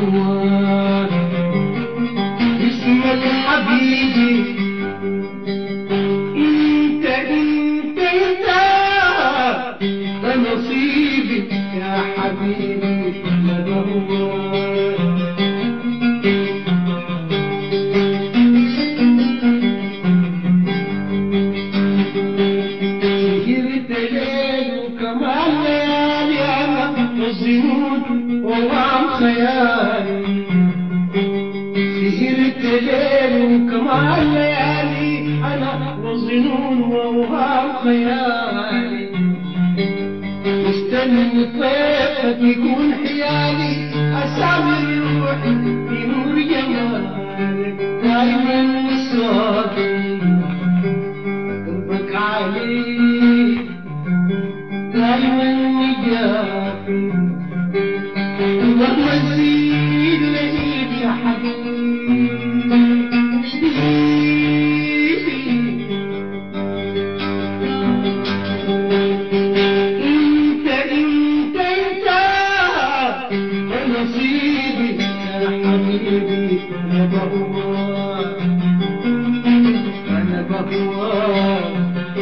بهواك اسمك حبيبي انت انت انت ده نصيبي يا حبيبي لا بهواك سهرت ليل وكمان ليالي انا والزيوت ووعم خيالي سهرت ليل وكمان ليالي انا والظنون ووهام خيالي مستني طيفك يكون حيالي اسامي روحي في نور جمالك دايما صافي قلبك علي دايما نجافي ومهما تزيد لهيب يا حبيبي انت انت انت نصيبي يا حبيبي انا بهواك انا بهواك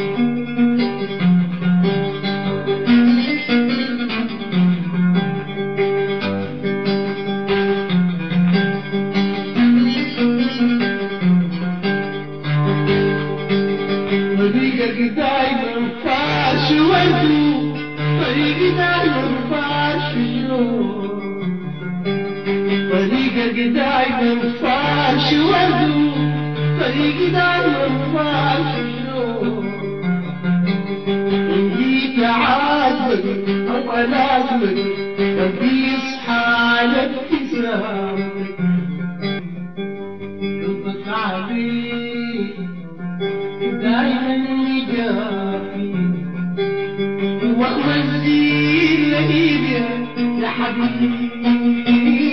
طريقك دايما فاش وردو طريقي دايما فاش شوق طريقك دايما فاش وردو طريقي دايما فاش شوق إن جيت عادلك أو ألازمك قلبي يصحى على ابتسامك قلبك عليك دايما يجافي ومهما تزيد لهيب يا حبيبي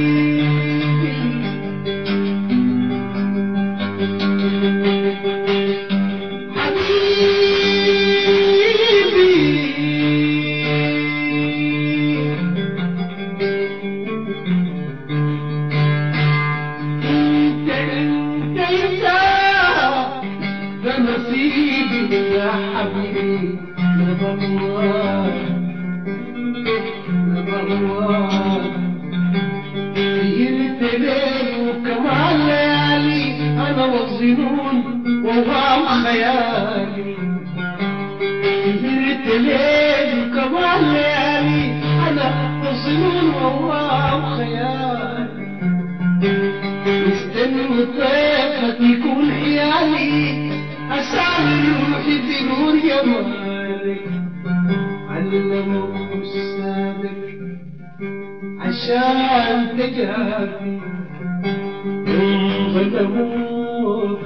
انت انت انت ده نصيبي يا حبيبي يا بهواك يا بهواك سهرت ليل وكمان ليالي انا والظنون ووام خيالي سهرت ليل وكمان ليالي انا والظنون ووام خيالي مستني طيفك يكون حيالي أسامي روحي في نور جمالك علموا السابق عشان تجافي ظلموك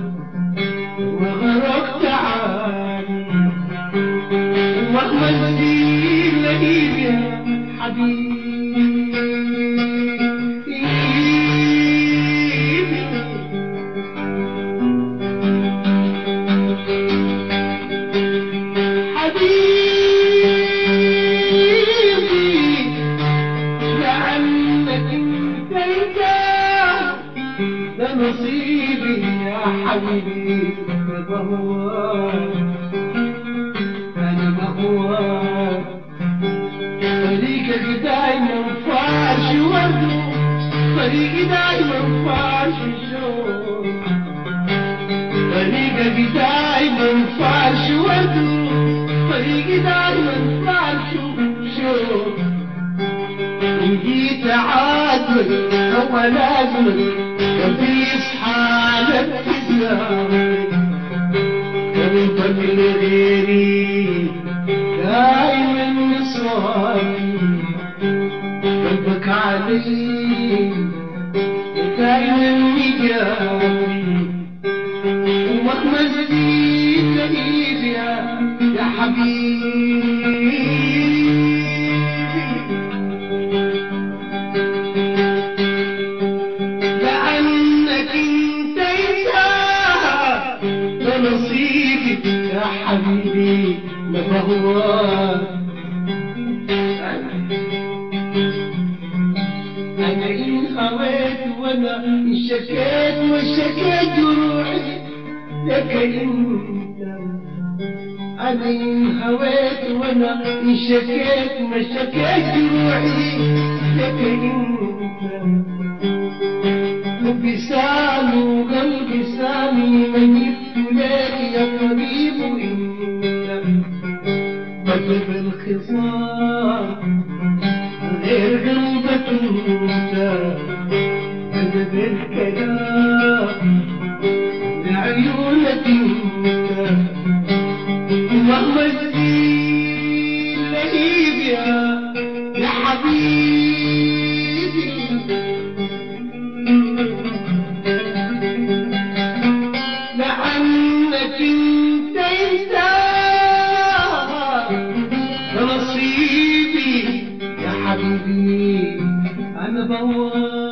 وغرقت عاني ومهما تزيد لهيب يا حبيبي حبيبي لعنك انت انت ده نصيبي يا حبيبي بهواك انا بهواك طريقك دايما فاش ورده طريقي دايما فاش الشوق طريقك دايما فاش ورده طريقي دايما فاش شوق إن جيت عادلك أو لازمك قلبي يصحى على ابتسامك قلبك لغيري دايما صافي قلبك علي دايما يجافي ومهما تزيد تهيب يا يا حبيبي لأنك انت انت ده نصيبي يا حبيبي ما بهواك أنا إن هويت وأنا إن شكيت وشكيت جروحي لك أنت أنا إن هويت وأنا إن شكيت ما شكيت جروحي لك أنت حبي سامي وقلبي سامي ما جبت لك يا طبيب انت بدل الخصام غير قلبك انت بدل الكلام لعيونك انت مهما تزيد لهيب يا يا حبيبي لأنك انت انت نصيبي يا حبيبي انا بواب